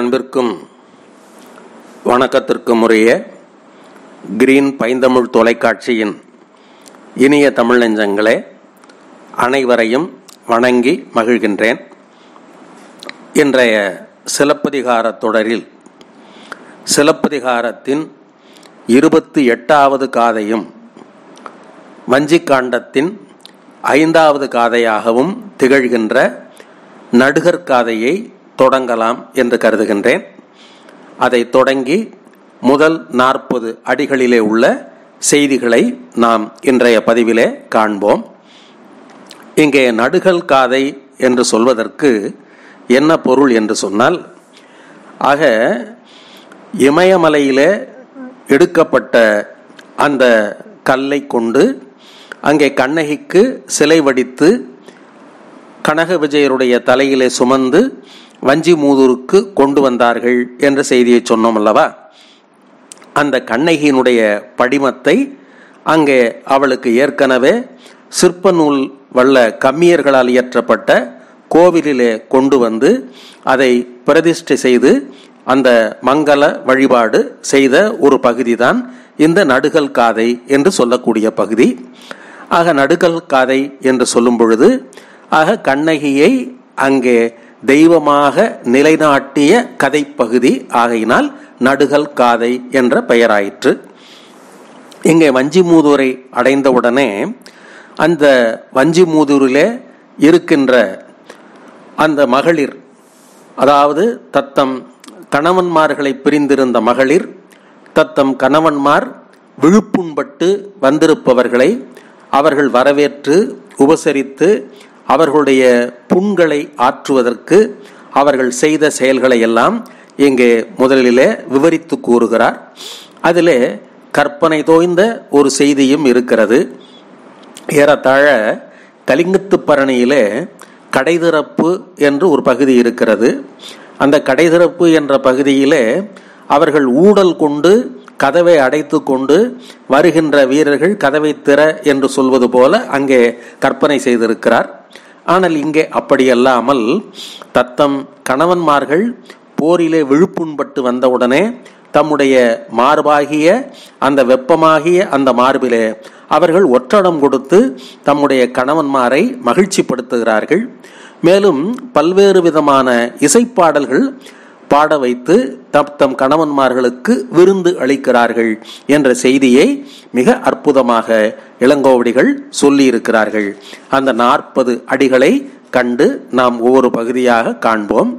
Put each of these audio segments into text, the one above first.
பேரன்பிற்கும் வணக்கத்திற்கும் உரிய கிரீன் பைந்தமிழ் தொலைக்காட்சியின் இனிய தமிழ் நெஞ்சங்களே அனைவரையும் வணங்கி மகிழ்கின்றேன் இன்றைய சிலப்பதிகார தொடரில் சிலப்பதிகாரத்தின் இருபத்தி எட்டாவது காதையும் வஞ்சிக்காண்டத்தின் ஐந்தாவது காதையாகவும் திகழ்கின்ற நடுகர் காதையை தொடங்கலாம் என்று கருதுகின்றேன் அதை தொடங்கி முதல் நாற்பது அடிகளிலே உள்ள செய்திகளை நாம் இன்றைய பதிவிலே காண்போம் இங்கே நடுகல் காதை என்று சொல்வதற்கு என்ன பொருள் என்று சொன்னால் ஆக இமயமலையிலே எடுக்கப்பட்ட அந்த கல்லை கொண்டு அங்கே கண்ணகிக்கு சிலை வடித்து கனக விஜயருடைய தலையிலே சுமந்து வஞ்சி மூதூருக்கு கொண்டு வந்தார்கள் என்ற செய்தியை சொன்னோம் அல்லவா அந்த கண்ணகியினுடைய படிமத்தை அங்கே அவளுக்கு ஏற்கனவே சிற்ப நூல் வல்ல கம்மியர்களால் இயற்றப்பட்ட கோவிலிலே கொண்டு வந்து அதை பிரதிஷ்டை செய்து அந்த மங்கள வழிபாடு செய்த ஒரு பகுதி தான் இந்த நடுகல் காதை என்று சொல்லக்கூடிய பகுதி ஆக நடுகல் காதை என்று சொல்லும் பொழுது ஆக கண்ணகியை அங்கே தெய்வமாக நிலைநாட்டிய கதைப்பகுதி ஆகையினால் நடுகல் காதை என்ற பெயராயிற்று இங்கே வஞ்சிமூதூரை அடைந்தவுடனே அந்த வஞ்சிமூதூரிலே இருக்கின்ற அந்த மகளிர் அதாவது தத்தம் கணவன்மார்களை பிரிந்திருந்த மகளிர் தத்தம் கணவன்மார் விழுப்புண்பட்டு வந்திருப்பவர்களை அவர்கள் வரவேற்று உபசரித்து அவர்களுடைய புண்களை ஆற்றுவதற்கு அவர்கள் செய்த செயல்களை எல்லாம் இங்கே முதலிலே விவரித்து கூறுகிறார் அதிலே கற்பனை தோய்ந்த ஒரு செய்தியும் இருக்கிறது ஏறத்தாழ கலிங்கத்து பரணியிலே கடைதிறப்பு என்று ஒரு பகுதி இருக்கிறது அந்த கடைதிறப்பு என்ற பகுதியிலே அவர்கள் ஊடல் கொண்டு கதவை அடைத்து கொண்டு வருகின்ற வீரர்கள் கதவை திற என்று சொல்வது போல அங்கே கற்பனை செய்திருக்கிறார் ஆனால் இங்கே அப்படியல்லாமல் தத்தம் கணவன்மார்கள் போரிலே விழுப்புண்பட்டு வந்தவுடனே தம்முடைய மார்பாகிய அந்த வெப்பமாகிய அந்த மார்பிலே அவர்கள் ஒற்றடம் கொடுத்து தம்முடைய கணவன்மாரை மகிழ்ச்சிப்படுத்துகிறார்கள் மேலும் பல்வேறு விதமான இசைப்பாடல்கள் பாட வைத்து தம் தம் கணவன்மார்களுக்கு விருந்து அளிக்கிறார்கள் என்ற செய்தியை மிக அற்புதமாக இளங்கோவடிகள் சொல்லியிருக்கிறார்கள் அந்த நாற்பது அடிகளை கண்டு நாம் ஒவ்வொரு பகுதியாக காண்போம்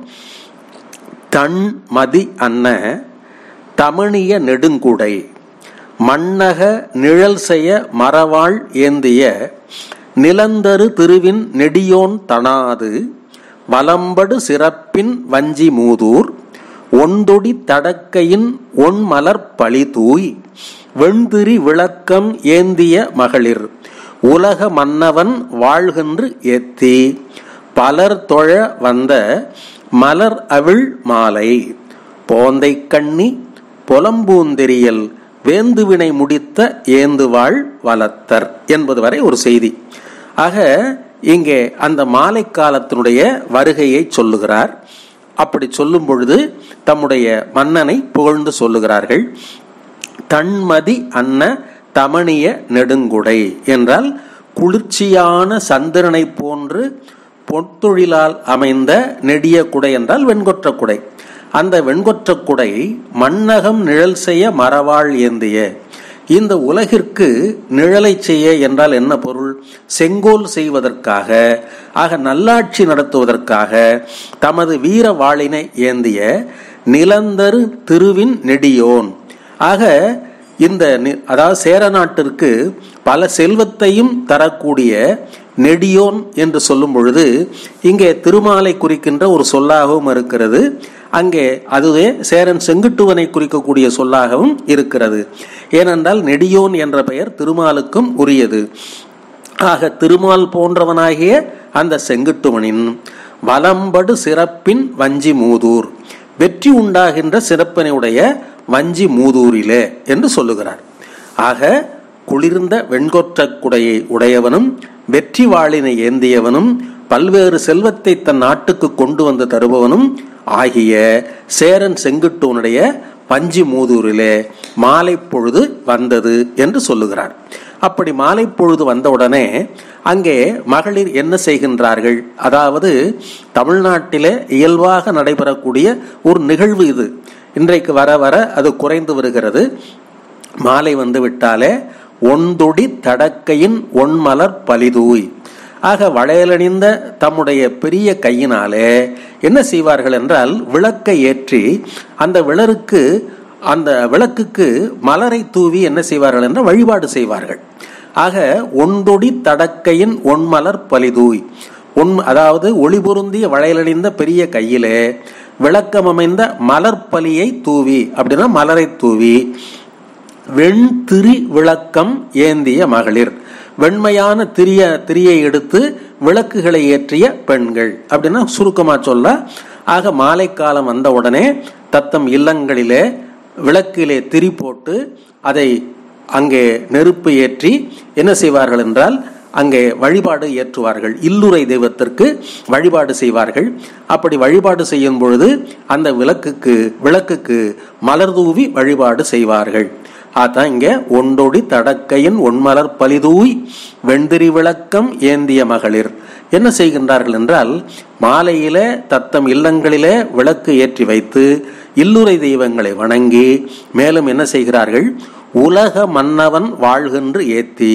தன் மதி அன்ன தமிழிய நெடுங்குடை மன்னக நிழல் செய்ய மரவாள் ஏந்திய நிலந்தரு திருவின் நெடியோன் தனாது வலம்படு சிறப்பின் வஞ்சி மூதூர் ஒந்தொடி தடக்கையின் ஒன்மலர் பழி தூய் வெண்திரி விளக்கம் ஏந்திய மகளிர் உலக மன்னவன் வாழ்கின்று ஏத்தி பலர் தொழ வந்த மலர் அவிழ் மாலை போந்தை கண்ணி பொலம்பூந்தெரியல் வேந்துவினை முடித்த ஏந்துவாள் வளத்தர் என்பது வரை ஒரு செய்தி ஆக இங்கே அந்த மாலை காலத்தினுடைய வருகையை சொல்லுகிறார் அப்படி சொல்லும் பொழுது தம்முடைய மன்னனை புகழ்ந்து சொல்லுகிறார்கள் தன்மதி அன்ன தமணிய நெடுங்குடை என்றால் குளிர்ச்சியான சந்திரனை போன்று பொற்தொழிலால் அமைந்த நெடிய குடை என்றால் வெண்கொற்ற குடை அந்த வெண்கொற்ற குடை மன்னகம் நிழல் செய்ய மரவாள் ஏந்திய இந்த உலகிற்கு நிழலை செய்ய என்றால் என்ன பொருள் செங்கோல் செய்வதற்காக ஆக நல்லாட்சி நடத்துவதற்காக தமது வீர வாளினை ஏந்திய நிலந்தரு திருவின் நெடியோன் ஆக இந்த அதாவது சேர நாட்டிற்கு பல செல்வத்தையும் தரக்கூடிய நெடியோன் என்று சொல்லும் பொழுது இங்கே திருமாலை குறிக்கின்ற ஒரு சொல்லாகவும் இருக்கிறது அங்கே அதுவே சேரன் செங்குட்டுவனை குறிக்கக்கூடிய சொல்லாகவும் இருக்கிறது ஏனென்றால் நெடியோன் என்ற பெயர் திருமாலுக்கும் உரியது ஆக திருமால் போன்றவனாகிய அந்த செங்குட்டுவனின் வலம்படு சிறப்பின் வஞ்சி மூதூர் வெற்றி உண்டாகின்ற சிறப்பினையுடைய வஞ்சி மூதூரிலே என்று சொல்லுகிறார் ஆக குளிர்ந்த வெண்கொற்ற குடையை உடையவனும் வெற்றி வாளினை ஏந்தியவனும் பல்வேறு செல்வத்தை தன் நாட்டுக்கு கொண்டு வந்து தருபவனும் ஆகிய சேரன் செங்குட்டுவனுடைய பஞ்சி மூதூரிலே மாலை பொழுது வந்தது என்று சொல்லுகிறார் அப்படி மாலை பொழுது வந்தவுடனே அங்கே மகளிர் என்ன செய்கின்றார்கள் அதாவது தமிழ்நாட்டிலே இயல்பாக நடைபெறக்கூடிய ஒரு நிகழ்வு இது இன்றைக்கு வர வர அது குறைந்து வருகிறது மாலை வந்து விட்டாலே ஒன்தொடி தடக்கையின் ஒன்மலர் பலிதூய் ஆக வளையலணிந்த தம்முடைய பெரிய கையினாலே என்ன செய்வார்கள் என்றால் விளக்கை ஏற்றி அந்த விளருக்கு அந்த விளக்குக்கு மலரை தூவி என்ன செய்வார்கள் என்ற வழிபாடு செய்வார்கள் ஆக ஒன்றொடி தடக்கையின் ஒன்மலர் பலிதூய் உன் அதாவது ஒளி பொருந்திய வளையலணிந்த பெரிய கையிலே விளக்கம் அமைந்த மலர் பலியை தூவி அப்படின்னா மலரை தூவி வெண்திரி விளக்கம் ஏந்திய மகளிர் வெண்மையான திரிய திரியை எடுத்து விளக்குகளை ஏற்றிய பெண்கள் அப்படின்னா சுருக்கமா சொல்ல ஆக மாலை காலம் வந்த உடனே தத்தம் இல்லங்களிலே விளக்கிலே திரி போட்டு அதை அங்கே நெருப்பு ஏற்றி என்ன செய்வார்கள் என்றால் அங்கே வழிபாடு ஏற்றுவார்கள் இல்லுரை தெய்வத்திற்கு வழிபாடு செய்வார்கள் அப்படி வழிபாடு செய்யும் பொழுது அந்த விளக்குக்கு விளக்குக்கு மலர் தூவி வழிபாடு செய்வார்கள் அதான் இங்க ஒன்றொடி தடக்கையின் ஒன்மலர் பலிதூய் வெண்திரி விளக்கம் ஏந்திய மகளிர் என்ன செய்கின்றார்கள் என்றால் மாலையில தத்தம் இல்லங்களிலே விளக்கு ஏற்றி வைத்து இல்லுரை தெய்வங்களை வணங்கி மேலும் என்ன செய்கிறார்கள் உலக மன்னவன் வாழ்கின்ற ஏத்தி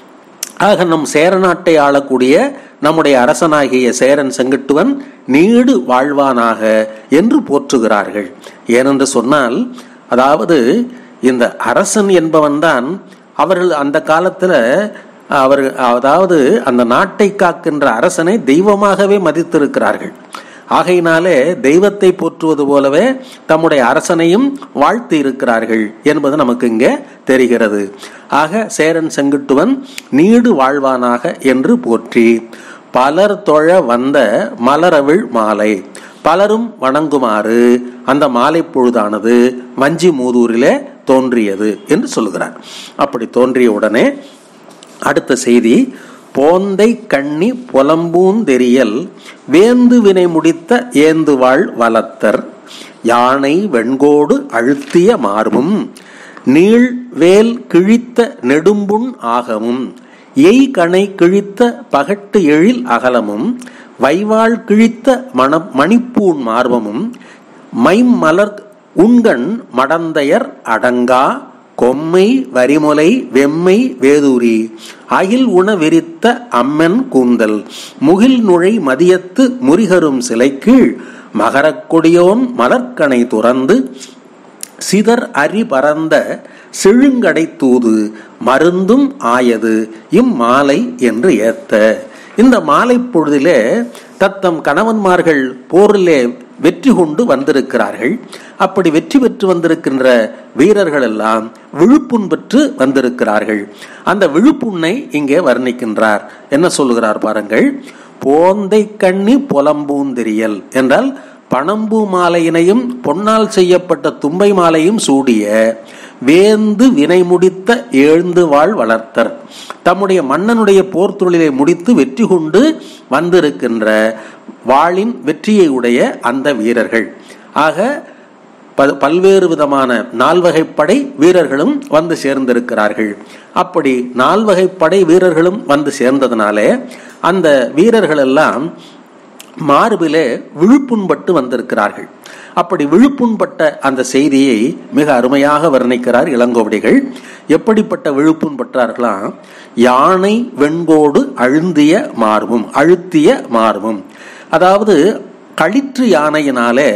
ஆக நம் சேர நாட்டை ஆளக்கூடிய நம்முடைய அரசனாகிய சேரன் செங்குட்டுவன் நீடு வாழ்வானாக என்று போற்றுகிறார்கள் ஏனென்று சொன்னால் அதாவது இந்த அரசன் என்பவன் தான் அவர்கள் அந்த காலத்துல அவர் அதாவது அந்த நாட்டை காக்கின்ற அரசனை தெய்வமாகவே மதித்திருக்கிறார்கள் ஆகையினாலே தெய்வத்தை போற்றுவது போலவே தம்முடைய அரசனையும் வாழ்த்து இருக்கிறார்கள் என்பது நமக்கு இங்கே தெரிகிறது ஆக சேரன் செங்குட்டுவன் நீடு வாழ்வானாக என்று போற்றி பலர் தொழ வந்த மலரவிழ் மாலை பலரும் வணங்குமாறு அந்த மாலை பொழுதானது வஞ்சி மூதூரிலே தோன்றியது என்று சொல்லுகிறார் அப்படி தோன்றிய உடனே அடுத்த செய்தி போந்தை கண்ணி புலம்பூந்தெரியல் வேந்து வினை முடித்த ஏந்துவாள் வளத்தர் யானை வெண்கோடு அழுத்திய மார்பும் நீள் வேல் கிழித்த நெடும்புண் ஆகமும் எய் கணை கிழித்த பகட்டு எழில் அகலமும் வைவாள் கிழித்த மண மணிப்பூன் மார்பமும் மைம்மலர் உண்கண் மடந்தையர் அடங்கா கொம்மை வரிமுலை வெம்மை வேதூரி அகில் உண விரித்த அம்மன் கூந்தல் முகில் நுழை மதியத்து முறிகரும் சிலை கீழ் மகரக் கொடியோன் மலர்க்கணை துறந்து சிதர் அரி பரந்த செழுங்கடை தூது மருந்தும் ஆயது இம்மாலை என்று ஏத்த இந்த மாலை பொழுதிலே தத்தம் கணவன்மார்கள் போரிலே வெற்றி கொண்டு வந்திருக்கிறார்கள் அப்படி வெற்றி பெற்று வந்திருக்கின்ற வீரர்கள் எல்லாம் விழுப்புண் பெற்று வந்திருக்கிறார்கள் அந்த விழுப்புண்ணை இங்கே வர்ணிக்கின்றார் என்ன சொல்லுகிறார் பாருங்கள் போந்தை கண்ணி புலம்பூந்தெரியல் என்றால் பணம்பூ மாலையினையும் பொன்னால் செய்யப்பட்ட தும்பை மாலையும் சூடிய வேந்து வினை முடித்த எழுந்து வாழ் வளர்த்தர் தம்முடைய மன்னனுடைய போர் தொழிலை முடித்து வெற்றி கொண்டு வந்திருக்கின்ற வாளின் வெற்றியை உடைய அந்த வீரர்கள் ஆக பல்வேறு விதமான நால்வகைப்படை வீரர்களும் வந்து சேர்ந்திருக்கிறார்கள் அப்படி நால்வகைப்படை வீரர்களும் வந்து சேர்ந்ததுனாலே அந்த வீரர்கள் எல்லாம் மார்பிலே விழுப்புண்பட்டு வந்திருக்கிறார்கள் அப்படி விழுப்புண்பட்ட அந்த செய்தியை மிக அருமையாக வர்ணிக்கிறார் இளங்கோவடிகள் எப்படிப்பட்ட விழுப்புண் பட்டார்களாம் யானை வெண்கோடு அழுந்திய மார்பும் அழுத்திய மார்பும் அதாவது களிற்று யானையினாலே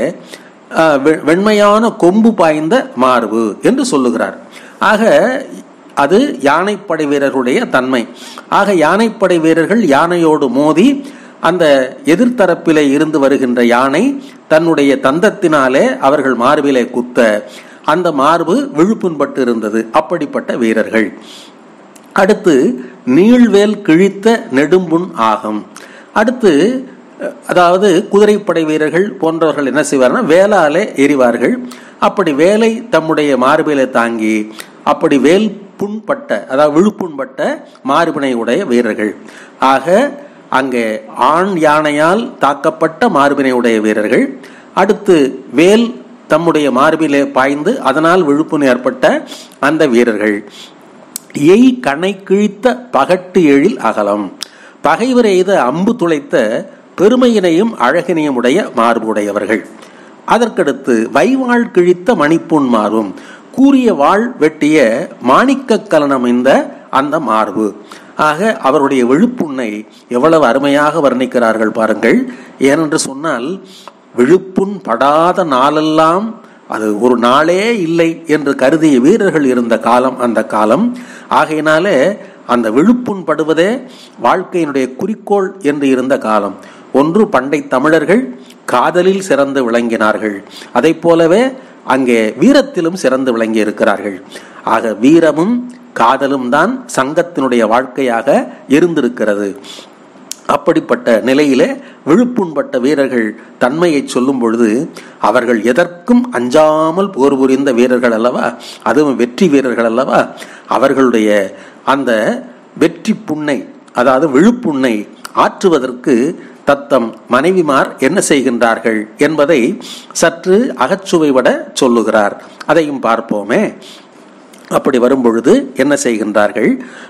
வெண்மையான கொம்பு பாய்ந்த மார்பு என்று சொல்லுகிறார் ஆக அது யானைப்படை வீரர்களுடைய தன்மை ஆக யானைப்படை வீரர்கள் யானையோடு மோதி அந்த எதிர்த்தரப்பிலே இருந்து வருகின்ற யானை தன்னுடைய தந்தத்தினாலே அவர்கள் மார்பிலே குத்த அந்த மார்பு விழுப்புண்பட்டு இருந்தது அப்படிப்பட்ட வீரர்கள் அடுத்து நீள்வேல் கிழித்த நெடும்புண் ஆகம் அடுத்து அதாவது குதிரைப்படை வீரர்கள் போன்றவர்கள் என்ன செய்வார்கள் வேலாலே எறிவார்கள் அப்படி வேலை தம்முடைய மார்பிலே தாங்கி அப்படி வேல் புண்பட்ட அதாவது விழுப்புண்பட்ட மார்பினை உடைய வீரர்கள் ஆக அங்கே ஆண் யானையால் தாக்கப்பட்ட மார்பினை உடைய வீரர்கள் அடுத்து வேல் தம்முடைய மார்பிலே பாய்ந்து அதனால் விழுப்புண் ஏற்பட்ட அந்த வீரர்கள் எய் கணை கிழித்த பகட்டு எழில் அகலம் பகைவர் எய்த அம்பு துளைத்த பெருமையினையும் அழகினையும் உடைய மார்புடையவர்கள் அதற்கடுத்து வைவாள் கிழித்த மணிப்புண் மார்பும் கூறிய வாழ் வெட்டிய மாணிக்க கலனமைந்த அந்த மார்பு ஆக அவருடைய விழுப்புண்ணை எவ்வளவு அருமையாக வர்ணிக்கிறார்கள் பாருங்கள் ஏனென்று சொன்னால் விழுப்புண் படாத நாளெல்லாம் அது ஒரு நாளே இல்லை என்று கருதிய வீரர்கள் இருந்த காலம் அந்த காலம் ஆகையினாலே அந்த விழுப்புண் படுவதே வாழ்க்கையினுடைய குறிக்கோள் என்று இருந்த காலம் ஒன்று பண்டை தமிழர்கள் காதலில் சிறந்து விளங்கினார்கள் அதை போலவே அங்கே வீரத்திலும் சிறந்து விளங்கி இருக்கிறார்கள் ஆக வீரமும் காதலும் தான் சங்கத்தினுடைய வாழ்க்கையாக இருந்திருக்கிறது அப்படிப்பட்ட நிலையிலே விழுப்புண்பட்ட வீரர்கள் தன்மையை சொல்லும் பொழுது அவர்கள் எதற்கும் அஞ்சாமல் போர் புரிந்த வீரர்கள் அல்லவா அதுவும் வெற்றி வீரர்கள் அல்லவா அவர்களுடைய அந்த வெற்றி புண்ணை அதாவது விழுப்புண்ணை ஆற்றுவதற்கு தத்தம் மனைவிமார் என்ன செய்கின்றார்கள் என்பதை சற்று அகச்சுவைவிட சொல்லுகிறார் அதையும் பார்ப்போமே அப்படி வரும்பொழுது என்ன செய்கின்றார்கள்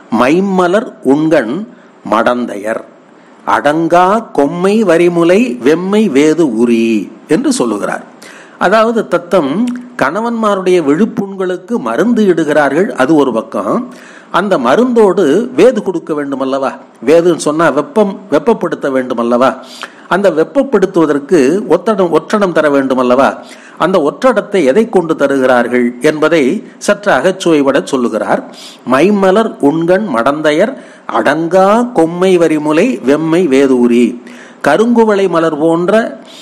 மைமலர் உண்கண் மடந்தையர் அடங்கா கொம்மை வரிமுலை வெம்மை வேது உரி என்று சொல்லுகிறார் அதாவது தத்தம் கணவன்மாருடைய விழுப்புண்களுக்கு மருந்து இடுகிறார்கள் அது ஒரு பக்கம் அந்த மருந்தோடு வேது கொடுக்க வேண்டும் அல்லவா வேதுன்னு சொன்னா வெப்பம் வெப்பப்படுத்த வேண்டும் அல்லவா அந்த வெப்பப்படுத்துவதற்கு ஒத்தடம் ஒற்றடம் தர வேண்டும் அல்லவா அந்த ஒற்றடத்தை எதை கொண்டு தருகிறார்கள் என்பதை சற்று அகச்சுவைவிட சொல்லுகிறார் மைமலர் உண்கண் மடந்தையர் அடங்கா கொம்மை வரிமுலை வெம்மை வேதூரி கருங்குவளை மலர் போன்ற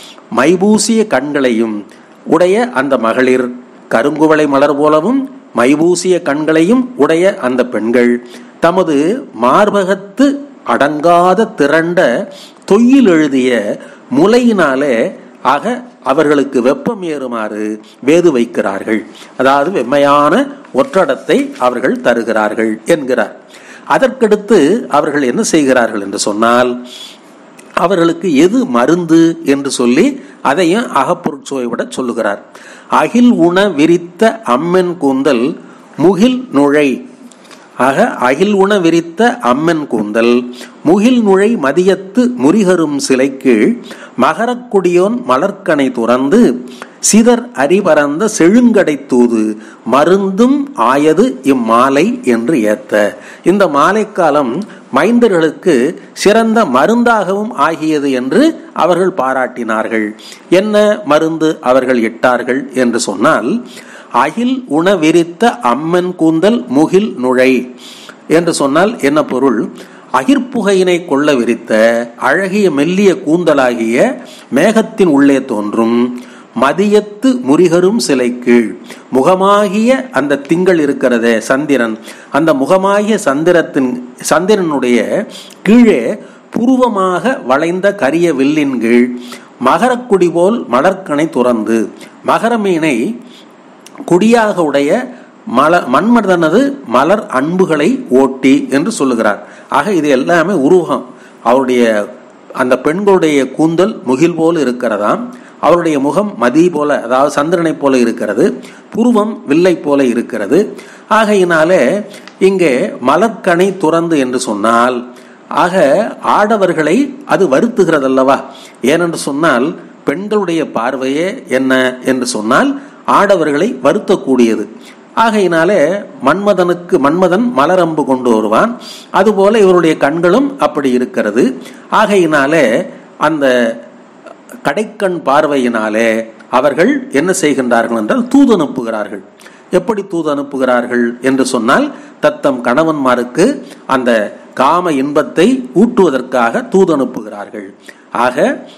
மைபூசிய கண்களையும் உடைய அந்த மகளிர் கருங்குவளை மலர் போலவும் மைபூசிய கண்களையும் உடைய அந்த பெண்கள் தமது மார்பகத்து அடங்காத திரண்ட தொய்யில் எழுதிய முலையினாலே ஆக அவர்களுக்கு வெப்பம் ஏறுமாறு வேது வைக்கிறார்கள் அதாவது வெம்மையான ஒற்றடத்தை அவர்கள் தருகிறார்கள் என்கிறார் அதற்கடுத்து அவர்கள் என்ன செய்கிறார்கள் என்று சொன்னால் அவர்களுக்கு எது மருந்து என்று சொல்லி அதையும் அகப்பொருட்சுவை விட சொல்லுகிறார் அகில் உண விரித்த அம்மன் கூந்தல் முகில் நுழை ஆக அகில் உண விரித்த அம்மன் கூந்தல் முகில் நுழை மதியத்து முறிகரும் சிலைக்கு மகரக்குடியோன் மலர்க்கனை துறந்து சிதர் அரிபரந்த செழுங்கடை தூது மருந்தும் ஆயது இம்மாலை என்று ஏத்த இந்த மாலை காலம் மைந்தர்களுக்கு சிறந்த மருந்தாகவும் ஆகியது என்று அவர்கள் பாராட்டினார்கள் என்ன மருந்து அவர்கள் இட்டார்கள் என்று சொன்னால் அகில் உணவிரித்த அம்மன் கூந்தல் முகில் நுழை என்று சொன்னால் என்ன பொருள் அகிர்ப்புகையினை கொள்ள விரித்த அழகிய மெல்லிய கூந்தலாகிய மேகத்தின் உள்ளே தோன்றும் மதியத்து முறிகரும் சிலை கீழ் முகமாகிய அந்த திங்கள் இருக்கிறதே சந்திரன் அந்த முகமாகிய சந்திரத்தின் சந்திரனுடைய கீழே புருவமாக வளைந்த கரிய வில்லின் கீழ் மகரக்குடி போல் மலர்கனை துறந்து மகர மீனை குடியாக உடைய மல மன்மதனது மலர் அன்புகளை ஓட்டி என்று சொல்லுகிறார் ஆக இது எல்லாமே உருவகம் அவருடைய அந்த பெண்களுடைய கூந்தல் முகில் போல் இருக்கிறதாம் அவருடைய முகம் மதி போல அதாவது சந்திரனை போல இருக்கிறது புருவம் வில்லை போல இருக்கிறது ஆகையினாலே இங்கே மலர்கனை துறந்து என்று சொன்னால் ஆக ஆடவர்களை அது வருத்துகிறதல்லவா ஏனென்று சொன்னால் பெண்களுடைய பார்வையே என்ன என்று சொன்னால் ஆடவர்களை வருத்தக்கூடியது ஆகையினாலே மன்மதனுக்கு மன்மதன் மலரம்பு கொண்டு வருவான் அதுபோல இவருடைய கண்களும் அப்படி இருக்கிறது ஆகையினாலே அந்த கடைக்கண் பார்வையினாலே அவர்கள் என்ன செய்கின்றார்கள் என்றால் தூது அனுப்புகிறார்கள் எப்படி தூது அனுப்புகிறார்கள் என்று சொன்னால் தத்தம் கணவன்மாருக்கு அந்த காம இன்பத்தை ஊட்டுவதற்காக தூது அனுப்புகிறார்கள் ஆக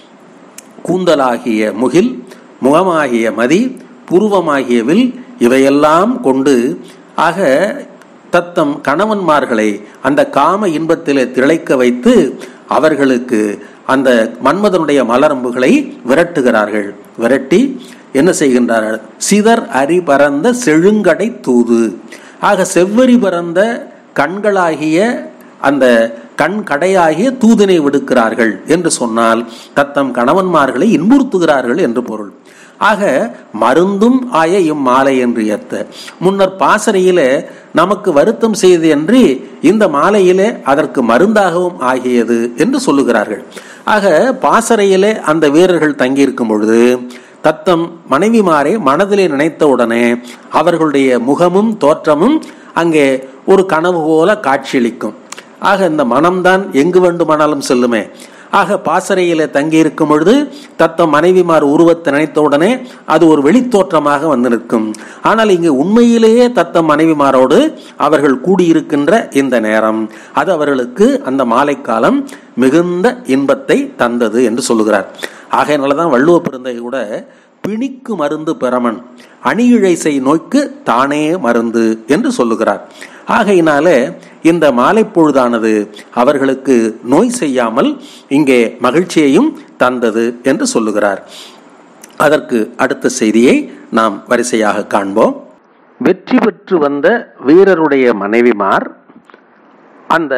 கூந்தலாகிய முகில் முகமாகிய மதி புருவமாகிய வில் இவையெல்லாம் கொண்டு ஆக தத்தம் கணவன்மார்களை அந்த காம இன்பத்திலே திளைக்க வைத்து அவர்களுக்கு அந்த மன்மதனுடைய மலரம்புகளை விரட்டுகிறார்கள் விரட்டி என்ன செய்கின்றார்கள் சிதர் அரி பறந்த செழுங்கடை தூது ஆக செவ்வரி பறந்த கண்களாகிய அந்த கண் கடையாகிய தூதினை விடுக்கிறார்கள் என்று சொன்னால் தத்தம் கணவன்மார்களை இன்புறுத்துகிறார்கள் என்று பொருள் ஆக மருந்தும் ஆய இம்மாலை என்று ஏத்த முன்னர் பாசறையிலே நமக்கு வருத்தம் செய்து என்று இந்த மாலையிலே அதற்கு மருந்தாகவும் ஆகியது என்று சொல்லுகிறார்கள் ஆக பாசறையிலே அந்த வீரர்கள் தங்கியிருக்கும் பொழுது தத்தம் மனைவிமாரை மனதிலே நினைத்தவுடனே அவர்களுடைய முகமும் தோற்றமும் அங்கே ஒரு கனவு போல காட்சியளிக்கும் ஆக இந்த மனம்தான் எங்கு வேண்டுமானாலும் செல்லுமே ஆக பாசறையில தங்கி இருக்கும் பொழுது தத்தம் மனைவிமார் உருவத்தை நினைத்தவுடனே அது ஒரு வெளித்தோற்றமாக வந்து நிற்கும் ஆனால் இங்கு உண்மையிலேயே தத்தம் மனைவிமாரோடு அவர்கள் கூடியிருக்கின்ற இந்த நேரம் அது அவர்களுக்கு அந்த மாலை காலம் மிகுந்த இன்பத்தை தந்தது என்று சொல்லுகிறார் ஆகையினாலதான் வள்ளுவ பிறந்தை கூட பிணிக்கு மருந்து பெறமன் அணியிழைசை நோய்க்கு தானே மருந்து என்று சொல்லுகிறார் ஆகையினாலே இந்த மாலை பொழுதானது அவர்களுக்கு நோய் செய்யாமல் இங்கே மகிழ்ச்சியையும் தந்தது என்று சொல்லுகிறார் அதற்கு அடுத்த செய்தியை நாம் வரிசையாக காண்போம் வெற்றி பெற்று வந்த வீரருடைய மனைவிமார் அந்த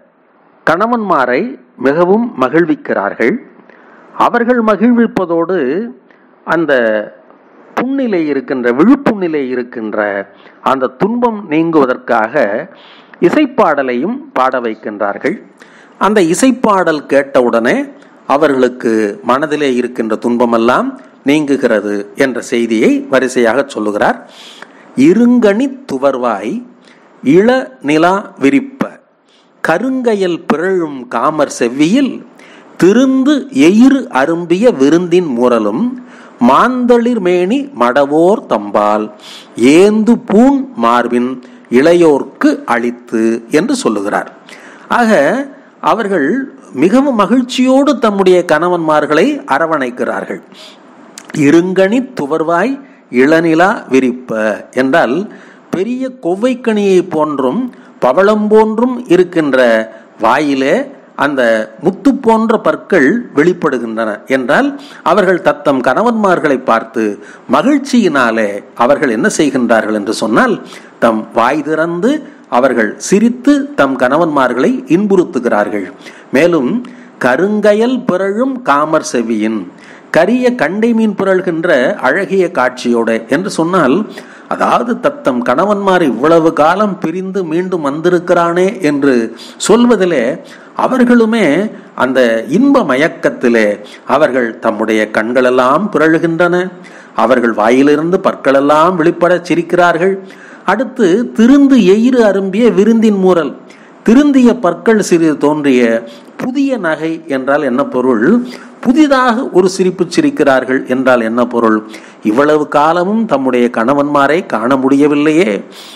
கணவன்மாரை மிகவும் மகிழ்விக்கிறார்கள் அவர்கள் மகிழ்விப்பதோடு அந்த புண்ணிலை இருக்கின்ற விழுப்புண்ணிலை இருக்கின்ற அந்த துன்பம் நீங்குவதற்காக இசைப்பாடலையும் பாட வைக்கின்றார்கள் அந்த இசைப்பாடல் கேட்டவுடனே அவர்களுக்கு மனதிலே இருக்கின்ற துன்பமெல்லாம் நீங்குகிறது என்ற செய்தியை வரிசையாக சொல்லுகிறார் இருங்கனி துவர்வாய் இள நிலா விரிப்ப கருங்கையல் பிறழும் காமர் செவ்வியில் திருந்து எயிறு அரும்பிய விருந்தின் மூரலும் மாந்தளிர் மேனி மடவோர் தம்பால் ஏந்து பூண் மார்பின் இளையோர்க்கு அளித்து என்று சொல்லுகிறார் ஆக அவர்கள் மிகவும் மகிழ்ச்சியோடு தம்முடைய கணவன்மார்களை அரவணைக்கிறார்கள் இருங்கனி துவர்வாய் இளநிலா விரிப்ப என்றால் பெரிய கொவ்வைக்கனியை போன்றும் பவளம் போன்றும் இருக்கின்ற வாயிலே அந்த முத்து போன்ற பற்கள் வெளிப்படுகின்றன என்றால் அவர்கள் தத்தம் கணவன்மார்களை பார்த்து மகிழ்ச்சியினாலே அவர்கள் என்ன செய்கின்றார்கள் என்று சொன்னால் தம் வாய் திறந்து அவர்கள் சிரித்து தம் கணவன்மார்களை இன்புறுத்துகிறார்கள் மேலும் கருங்கயல் பிறழும் காமர் செவியின் கரிய கண்டை மீன் பிறழ்கின்ற அழகிய காட்சியோட என்று சொன்னால் அதாவது தத்தம் கணவன்மார் இவ்வளவு காலம் பிரிந்து மீண்டும் வந்திருக்கிறானே என்று சொல்வதிலே அவர்களுமே அந்த இன்ப மயக்கத்திலே அவர்கள் தம்முடைய கண்களெல்லாம் பிறழுகின்றன அவர்கள் வாயிலிருந்து பற்களெல்லாம் வெளிப்பட சிரிக்கிறார்கள் அடுத்து திருந்து எயிறு அரும்பிய விருந்தின் மூரல் திருந்திய பற்கள் சிறிது தோன்றிய புதிய நகை என்றால் என்ன பொருள் புதிதாக ஒரு சிரிப்பு சிரிக்கிறார்கள் என்றால் என்ன பொருள் இவ்வளவு காலமும் தம்முடைய கணவன்மாரை காண முடியவில்லையே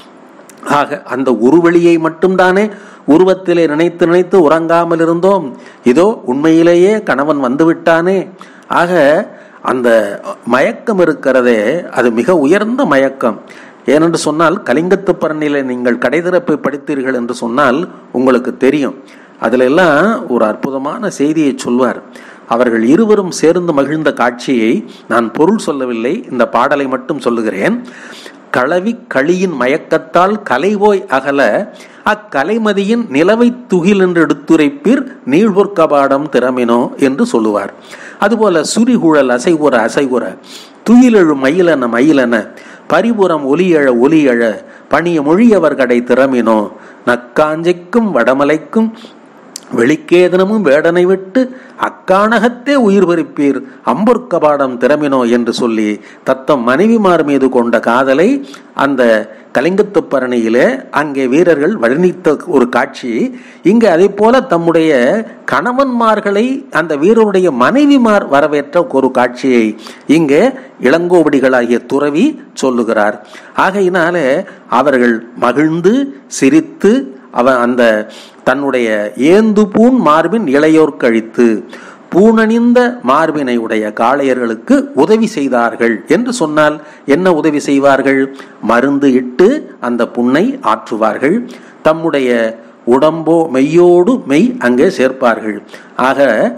ஆக அந்த உருவெளியை மட்டும்தானே உருவத்திலே நினைத்து நினைத்து உறங்காமல் இருந்தோம் இதோ உண்மையிலேயே கணவன் வந்து விட்டானே ஆக அந்த மயக்கம் இருக்கிறதே அது மிக உயர்ந்த மயக்கம் ஏனென்று சொன்னால் கலிங்கத்து பரணியில நீங்கள் கடைதிறப்பை படித்தீர்கள் என்று சொன்னால் உங்களுக்கு தெரியும் அதுல எல்லாம் ஒரு அற்புதமான செய்தியை சொல்வார் அவர்கள் இருவரும் சேர்ந்து மகிழ்ந்த காட்சியை நான் பொருள் சொல்லவில்லை இந்த பாடலை மட்டும் சொல்லுகிறேன் களவி களியின் மயக்கத்தால் கலைவோய் அகல அக்கலைமதியின் நிலவை துகில் என்று எடுத்துரைப்பீர் நீழ்வொற்கபாடம் திறமினோ என்று சொல்லுவார் அதுபோல சுரிகுழல் அசைவுற அசைவுற துயிலெழு மயிலன மயிலன பரிபுறம் ஒலியழ ஒலியழ பணிய மொழியவர் கடை திறமினோ நக்காஞ்சைக்கும் வடமலைக்கும் வெளிக்கேதனமும் வேடனை விட்டு அக்கானகத்தே உயிர் பறிப்பீர் அம்பொற்கபாடம் திறமினோ என்று சொல்லி தத்தம் மனைவிமார் மீது கொண்ட காதலை அந்த கலிங்கத்து பரணியிலே அங்கே வீரர்கள் வர்ணித்த ஒரு காட்சி இங்கே அதே போல தம்முடைய கணவன்மார்களை அந்த வீரருடைய மனைவிமார் வரவேற்ற ஒரு காட்சியை இங்கே இளங்கோவடிகளாகிய துறவி சொல்லுகிறார் ஆகையினாலே அவர்கள் மகிழ்ந்து சிரித்து அவன் அந்த தன்னுடைய ஏந்து பூண் மார்பின் இளையோர் கழித்து பூணணிந்த மார்பினை உடைய காளையர்களுக்கு உதவி செய்தார்கள் என்று சொன்னால் என்ன உதவி செய்வார்கள் மருந்து இட்டு அந்த புண்ணை ஆற்றுவார்கள் தம்முடைய உடம்போ மெய்யோடு மெய் அங்கே சேர்ப்பார்கள் ஆக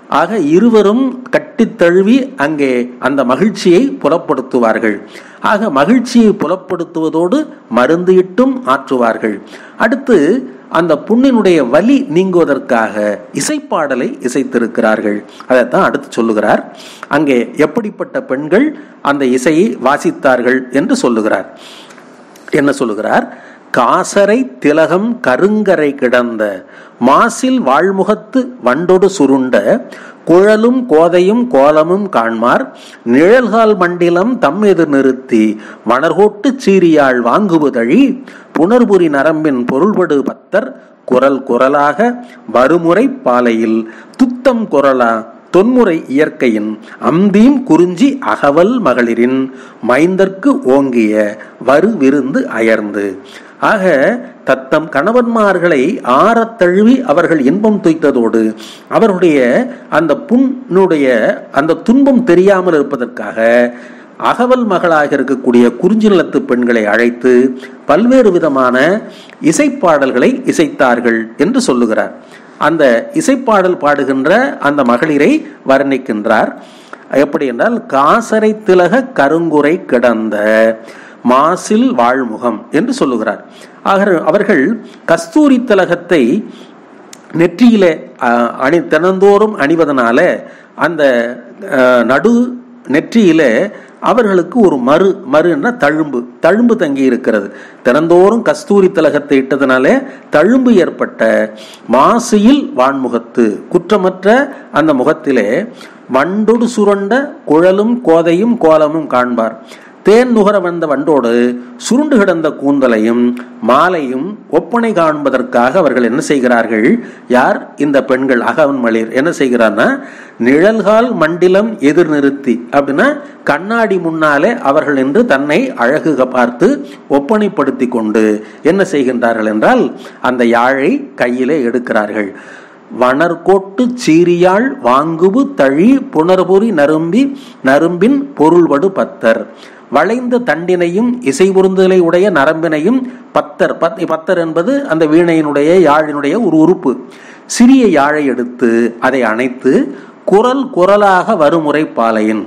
ஆக இருவரும் கட்டித் தழுவி அங்கே அந்த மகிழ்ச்சியை புலப்படுத்துவார்கள் ஆக மகிழ்ச்சியை புலப்படுத்துவதோடு மருந்து இட்டும் ஆற்றுவார்கள் அடுத்து அந்த புண்ணினுடைய வலி நீங்குவதற்காக இசைப்பாடலை இசைத்திருக்கிறார்கள் அதைத்தான் அடுத்து சொல்லுகிறார் அங்கே எப்படிப்பட்ட பெண்கள் அந்த இசையை வாசித்தார்கள் என்று சொல்லுகிறார் என்ன சொல்லுகிறார் காசரை திலகம் கருங்கரை கிடந்த மாசில் வாழ்முகத்து வண்டொடு சுருண்ட குழலும் கோதையும் கோலமும் காண்மார் நிழல்கால் மண்டிலம் தம் எதிர் நிறுத்தி வனர்கோட்டு சீரியாள் வாங்குவதழி புனர்புரி நரம்பின் பொருள்படு பத்தர் குரல் குரலாக வருமுறை பாலையில் துத்தம் குரலா தொன்முறை இயற்கையின் அந்தீம் குறிஞ்சி அகவல் மகளிரின் மைந்தர்க்கு ஓங்கிய வரு விருந்து அயர்ந்து ஆக தத்தம் கணவன்மார்களை ஆறத் தழுவி அவர்கள் இன்பம் துய்த்ததோடு அவருடைய அந்த புண்ணுடைய அந்த துன்பம் தெரியாமல் இருப்பதற்காக அகவல் மகளாக இருக்கக்கூடிய குறிஞ்சி நிலத்து பெண்களை அழைத்து பல்வேறு விதமான இசைப்பாடல்களை இசைத்தார்கள் என்று சொல்லுகிறார் அந்த இசைப்பாடல் பாடுகின்ற அந்த மகளிரை வர்ணிக்கின்றார் எப்படி என்றால் காசரை திலக கருங்குறை கிடந்த மாசில் வாழ்முகம் என்று சொல்லுகிறார் ஆக அவர்கள் கஸ்தூரி திலகத்தை நெற்றியிலே அஹ், அணி தினந்தோறும் அணிவதனால அந்த அஹ், நடு நெற்றியிலே அவர்களுக்கு ஒரு மறு மறுன்னா தழும்பு தழும்பு தங்கி இருக்கிறது தினந்தோறும் கஸ்தூரி திலகத்தை இட்டதனாலே தழும்பு ஏற்பட்ட மாசியில் வான்முகத்து குற்றமற்ற அந்த முகத்திலே வண்டொடு சுரண்ட குழலும் கோதையும் கோலமும் காண்பார் தேன் நுகர வந்த வண்டோடு சுருண்டு கிடந்த கூந்தலையும் மாலையும் ஒப்பனை காண்பதற்காக அவர்கள் என்ன செய்கிறார்கள் யார் இந்த பெண்கள் அகவன் மளிர் என்ன செய்கிறார்னா நிழல்கால் மண்டிலம் எதிர் நிறுத்தி அப்படின்னா கண்ணாடி முன்னாலே அவர்கள் என்று தன்னை அழகு பார்த்து ஒப்பனைப்படுத்தி கொண்டு என்ன செய்கின்றார்கள் என்றால் அந்த யாழை கையிலே எடுக்கிறார்கள் வனர்கோட்டு சீரியாள் வாங்குபு தழி புனர்புரி நரும்பி நரும்பின் பொருள்படு பத்தர் வளைந்த தண்டினையும் இசை உருந்துகளை உடைய நரம்பினையும் பத்தர் பத் பத்தர் என்பது அந்த வீணையினுடைய யாழினுடைய ஒரு உறுப்பு சிறிய யாழை எடுத்து அதை அணைத்து குரல் குரலாக வருமுறை பாலையின்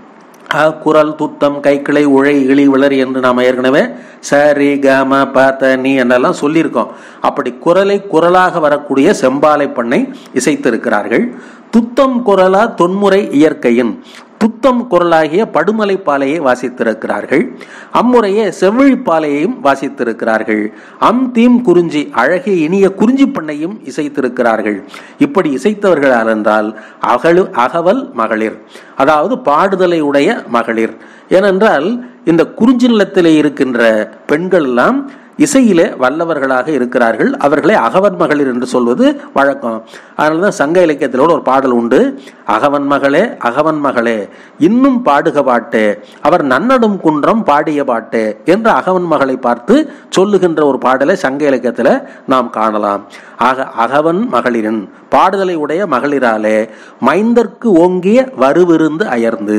அ, குரல் துத்தம் கைக்கிளை உழை இழி விளரி என்று நாம் ஏற்கனவே சரி கம பத நீ என்றெல்லாம் சொல்லியிருக்கோம் அப்படி குரலை குரலாக வரக்கூடிய செம்பாலை பண்ணை இசைத்திருக்கிறார்கள் துத்தம் குரலா தொன்முறை இயற்கையின் துத்தம் குரலாகிய படுமலை பாலையை வாசித்திருக்கிறார்கள் அம்முறையே செவ்விழி பாலையையும் வாசித்திருக்கிறார்கள் அம் தீம் குறிஞ்சி அழகிய இனிய குறிஞ்சி பண்ணையும் இசைத்திருக்கிறார்கள் இப்படி இசைத்தவர்கள் யார் என்றால் அகழு அகவல் மகளிர் அதாவது பாடுதலை உடைய மகளிர் ஏனென்றால் இந்த குறிஞ்சி நிலத்திலே இருக்கின்ற பெண்கள் எல்லாம் இசையிலே வல்லவர்களாக இருக்கிறார்கள் அவர்களை அகவன் மகளிர் என்று சொல்வது வழக்கம் அதனால தான் சங்க இலக்கியத்திலோட ஒரு பாடல் உண்டு அகவன் மகளே அகவன் மகளே இன்னும் பாடுக பாட்டே அவர் நன்னடும் குன்றம் பாடிய பாட்டே என்று அகவன் மகளை பார்த்து சொல்லுகின்ற ஒரு பாடலை சங்க இலக்கியத்தில் நாம் காணலாம் ஆக அகவன் மகளிரின் பாடுதலை உடைய மகளிராலே மைந்தர்க்கு ஓங்கிய வருவிருந்து அயர்ந்து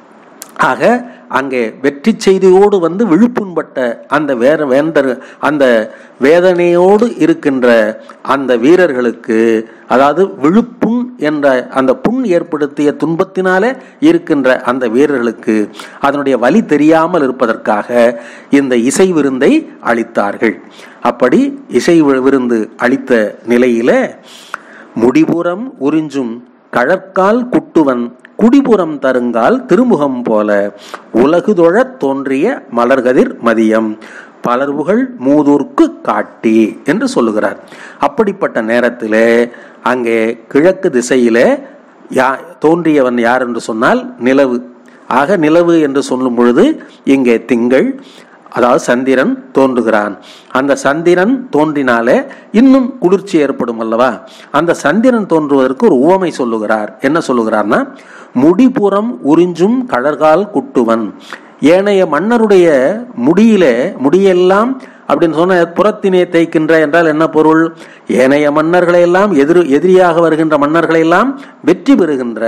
ஆக அங்கே வெற்றி செய்தியோடு வந்து விழுப்புண்பட்ட அந்த வேற வேந்தர் அந்த வேதனையோடு இருக்கின்ற அந்த வீரர்களுக்கு அதாவது விழுப்புண் என்ற அந்த புண் ஏற்படுத்திய துன்பத்தினாலே இருக்கின்ற அந்த வீரர்களுக்கு அதனுடைய வலி தெரியாமல் இருப்பதற்காக இந்த இசை விருந்தை அளித்தார்கள் அப்படி இசை வி- விருந்து அளித்த நிலையிலே முடிபுறம் உறிஞ்சும் கழற்கால் குட்டுவன் குடிபுறம் தருங்கால் திருமுகம் போல உலகுதொழத் தோன்றிய மலர்கதிர் மதியம் பலர்புகழ் மூதூர்க்கு காட்டி என்று சொல்லுகிறார் அப்படிப்பட்ட நேரத்திலே அங்கே கிழக்கு திசையிலே யா தோன்றியவன் யார் என்று சொன்னால் நிலவு ஆக நிலவு என்று சொல்லும் பொழுது இங்கே திங்கள் அதாவது சந்திரன் தோன்றுகிறான் அந்த சந்திரன் தோன்றினாலே இன்னும் குளிர்ச்சி ஏற்படும் அல்லவா அந்த சந்திரன் தோன்றுவதற்கு ஒரு உவமை சொல்லுகிறார் என்ன சொல்லுகிறார்னா முடிபுறம் உறிஞ்சும் கழற்கால் குட்டுவன் ஏனைய மன்னருடைய முடியிலே முடியெல்லாம் அப்படின்னு சொன்ன புறத்தினே தேய்க்கின்ற என்றால் என்ன பொருள் ஏனைய மன்னர்களை எல்லாம் எதிர் எதிரியாக வருகின்ற மன்னர்களை எல்லாம் வெற்றி பெறுகின்ற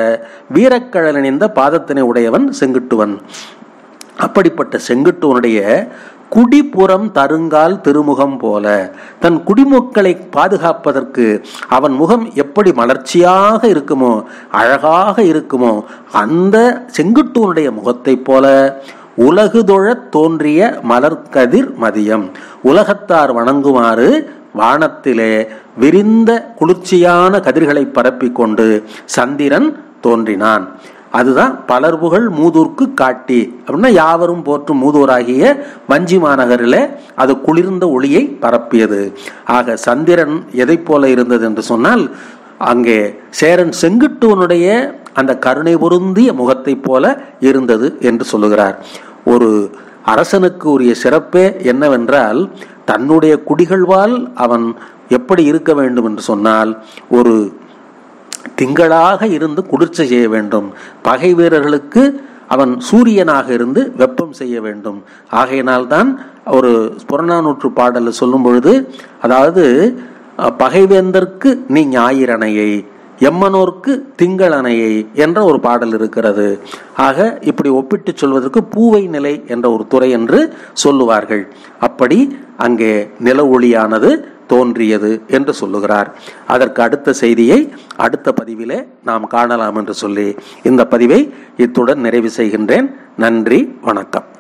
வீரக்கழல் அணிந்த பாதத்தினை உடையவன் செங்குட்டுவன் அப்படிப்பட்ட செங்குட்டுவனுடைய குடிப்புறம் தருங்கால் திருமுகம் போல தன் குடிமக்களை பாதுகாப்பதற்கு அவன் முகம் எப்படி மலர்ச்சியாக இருக்குமோ அழகாக இருக்குமோ அந்த செங்குட்டூனுடைய முகத்தைப் போல உலகுதொழத் தோன்றிய மலர்கதிர் மதியம் உலகத்தார் வணங்குமாறு வானத்திலே விரிந்த குளிர்ச்சியான கதிர்களை பரப்பிக் கொண்டு சந்திரன் தோன்றினான் அதுதான் பலர்புகழ் மூதூர்க்கு காட்டி அப்படின்னா யாவரும் போற்றும் மூதூராகிய வஞ்சி மாநகரில் அது குளிர்ந்த ஒளியை பரப்பியது ஆக சந்திரன் எதை போல இருந்தது என்று சொன்னால் அங்கே சேரன் செங்குட்டுவனுடைய அந்த கருணை பொருந்திய முகத்தைப் போல இருந்தது என்று சொல்லுகிறார் ஒரு அரசனுக்கு உரிய சிறப்பே என்னவென்றால் தன்னுடைய குடிகள்வால் அவன் எப்படி இருக்க வேண்டும் என்று சொன்னால் ஒரு திங்களாக இருந்து குளிர்ச்சி செய்ய வேண்டும் பகை வீரர்களுக்கு அவன் சூரியனாக இருந்து வெப்பம் செய்ய வேண்டும் ஆகையினால்தான் ஒரு புறநானூற்று பாடல் சொல்லும் பொழுது அதாவது பகைவேந்தற்கு நீ ஞாயிறனையை எம்மனோர்க்கு திங்களனையை என்ற ஒரு பாடல் இருக்கிறது ஆக இப்படி ஒப்பிட்டு சொல்வதற்கு பூவை நிலை என்ற ஒரு துறை என்று சொல்லுவார்கள் அப்படி அங்கே நில ஒளியானது தோன்றியது என்று சொல்லுகிறார் அதற்கு அடுத்த செய்தியை அடுத்த பதிவிலே நாம் காணலாம் என்று சொல்லி இந்த பதிவை இத்துடன் நிறைவு செய்கின்றேன் நன்றி வணக்கம்